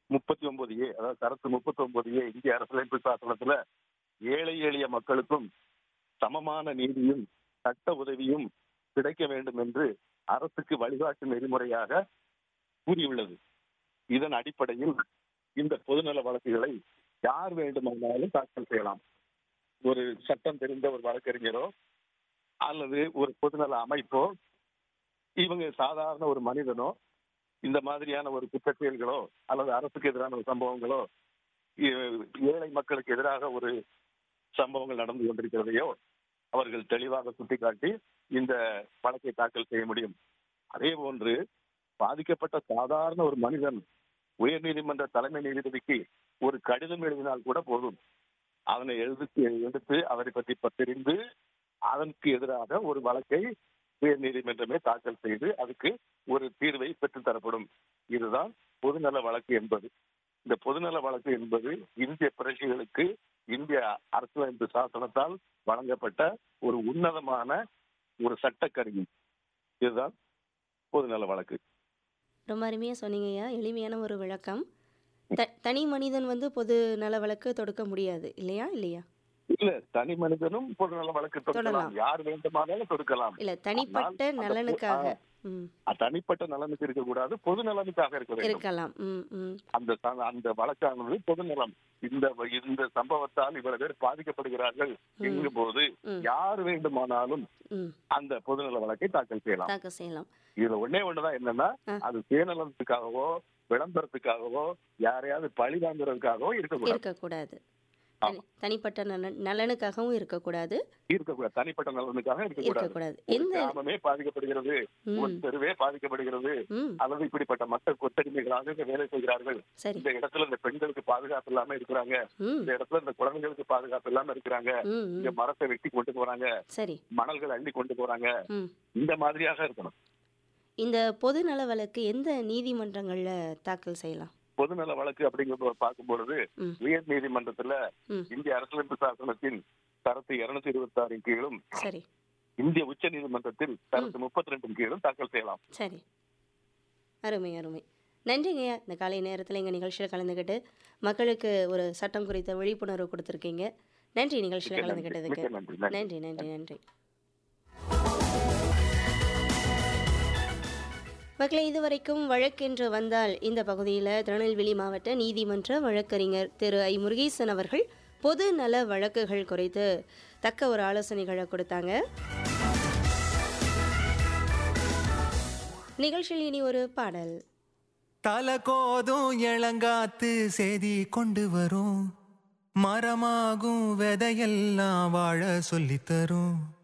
முப்பத்தி ஒன்பது ஏ அதாவது சரத்து முப்பத்தி ஒன்பது ஏ இந்திய அரசியலமைப்பு சாசனத்துல ஏழை எளிய மக்களுக்கும் சமமான நீதியும் சட்ட உதவியும் கிடைக்க வேண்டும் என்று அரசுக்கு வழிகாட்டு நெறிமுறையாக கூறியுள்ளது இதன் அடிப்படையில் இந்த பொதுநல வழக்குகளை யார் வேண்டுமானாலும் தாக்கல் செய்யலாம் ஒரு சட்டம் தெரிந்த ஒரு வழக்கறிஞரோ அல்லது ஒரு பொதுநல அமைப்போ இவங்க சாதாரண ஒரு மனிதனோ இந்த மாதிரியான ஒரு குற்றச்செயல்களோ அல்லது அரசுக்கு எதிரான ஒரு சம்பவங்களோ ஏ- ஏழை மக்களுக்கு எதிராக ஒரு சம்பவங்கள் நடந்து கொண்டிருக்கிறதையோ அவர்கள் தெளிவாக சுட்டிக்காட்டி இந்த வழக்கை தாக்கல் செய்ய முடியும் அதே போன்று பாதிக்கப்பட்ட சாதாரண ஒரு மனிதன் உயர்நீதிமன்ற தலைமை நீதிபதிக்கு ஒரு கடிதம் எழுதினால் கூட போதும் அதனை எழுதி எடுத்து அவரை பற்றி பத்திரிந்து அதற்கு எதிராக ஒரு வழக்கை உயர் நீதிமன்றமே தாக்கல் செய்து அதுக்கு ஒரு தீர்வை பெற்றுத் தரப்படும் இதுதான் பொதுநல வழக்கு என்பது இந்த பொதுநல வழக்கு என்பது இந்திய பிரஜைகளுக்கு இந்திய அரசியலமைப்பு சாசனத்தால் வழங்கப்பட்ட ஒரு உன்னதமான ஒரு சட்டக்கருவி இதுதான் பொதுநல வழக்கு ரொம்ப அருமையாக சொன்னீங்கய்யா எளிமையான ஒரு விளக்கம் த தனி மனிதன் வந்து பொது நல வழக்கு தொடுக்க முடியாது இல்லையா இல்லையா இல்ல தனி மனிதனும் பொதுநல வழக்கு தொடுக்கலாம் தொடரலாம். யார் வேண்டுமானாலும் தொடுக்கலாம் இல்லை தனிப்பட்ட அந்த பொ- நலனுக்காக ஆ. ம் அது தனிப்பட்ட நலனுக்கு இருக்கக்கூடாது பொது நலனுக்காக இருக்க வேண்டும் இருக்கலாம் ம் ம் அந்த ச- அந்த வழக்கானது பொதுநலம் இந்த இந்த சம்பவத்தால் இவ்வளவு பேர் பாதிக்கப்படுகிறார்கள் என்கும் போது ம். யார் வேண்டுமானாலும் ம் அந்த பொதுநல வழக்கை தாக்கல் செய்யலாம் தாக்கல் செய்யலாம் இதுல ஒண்ணே ஒண்ணுதான் என்னன்னா ஆ. அது சுயநலத்துக்காகவோ விளம்பரத்துக்காகவோ யாரையாவது பழி வாங்குறதுக்காகவோ இருக்கக்கூடாது இருக்கக்கூடாது ஆமா. தனி- தனிப்பட்ட நலன் நலனுக்காகவும் இருக்கக்கூடாது இருக்கக்கூடாது தனிப்பட்ட நலனுக்காக இருக்கக்கூடாது இருக்கக்கூடாது ஒரு எந்த கிராமமே பாதிக்கப்படுகிறது ஒரு ம் தெருவே பாதிக்கப்படுகிறது ம் அல்லது இப்படிப்பட்ட மக்கள் கொத்தடிமைகளாக இங்க வேலை செய்கிறார்கள் சரி இந்த இடத்துல இந்த பெண்களுக்கு பாதுகாப்பு இல்லாம இருக்கிறாங்க ம் இந்த இடத்துல இந்த குழந்தைகளுக்கு பாதுகாப்பு இல்லாம இருக்கிறாங்க ம் இங்க ம் மரத்தை வெட்டி கொண்டு போறாங்க சரி மணல்கள் அள்ளி கொண்டு போறாங்க ம் இந்த மாதிரியாக இருக்கணும் இந்த பொது நல வழக்கு எந்த நீதிமன்றங்களில் தாக்கல் செய்யலாம் பொதுநல வழக்கு அப்படிங்கிற பார்க்கும் பொழுது ம் உயர் நீதிமன்றத்துல ம் இந்திய அரசியலமைப்பு சாசனத்தின் தரத்து இருநூத்தி இருபத்தி ஆறின் கீழும் சரி இந்திய உச்ச நீதிமன்றத்தில் தரத்து முப்பத்தி ரெண்டின் கீழும் தாக்கல் செய்யலாம் சரி அருமை அருமை நன்றிங்கய்யா இந்த காலை நேரத்தில் எங்கள் நிகழ்ச்சியில் கலந்துக்கிட்டு மக்களுக்கு ஒரு சட்டம் குறித்த விழிப்புணர்வு கொடுத்துருக்கீங்க நன்றி நிகழ்ச்சியில் மிக்க நன்றி. கலந்துக்கிட்டதுக்கு மிக்க நன்றி நன்றி நன்றி நன்றி நன்றி மக்களை இதுவரைக்கும் வழக்கென்று வந்தால் இந்த பகுதியில் திருநெல்வேலி மாவட்ட நீதிமன்ற வழக்கறிஞர் திரு ஐ முருகேசன் அவர்கள் பொது நல வழக்குகள் குறித்து தக்க ஒரு ஆலோசனைகளை கொடுத்தாங்க நிகழ்ச்சியில் இனி ஒரு பாடல் தல கோதும் இளங்காத்து செய்தி கொண்டு வரும் மரமாகும் விதையெல்லாம் வாழ சொல்லித் தரும்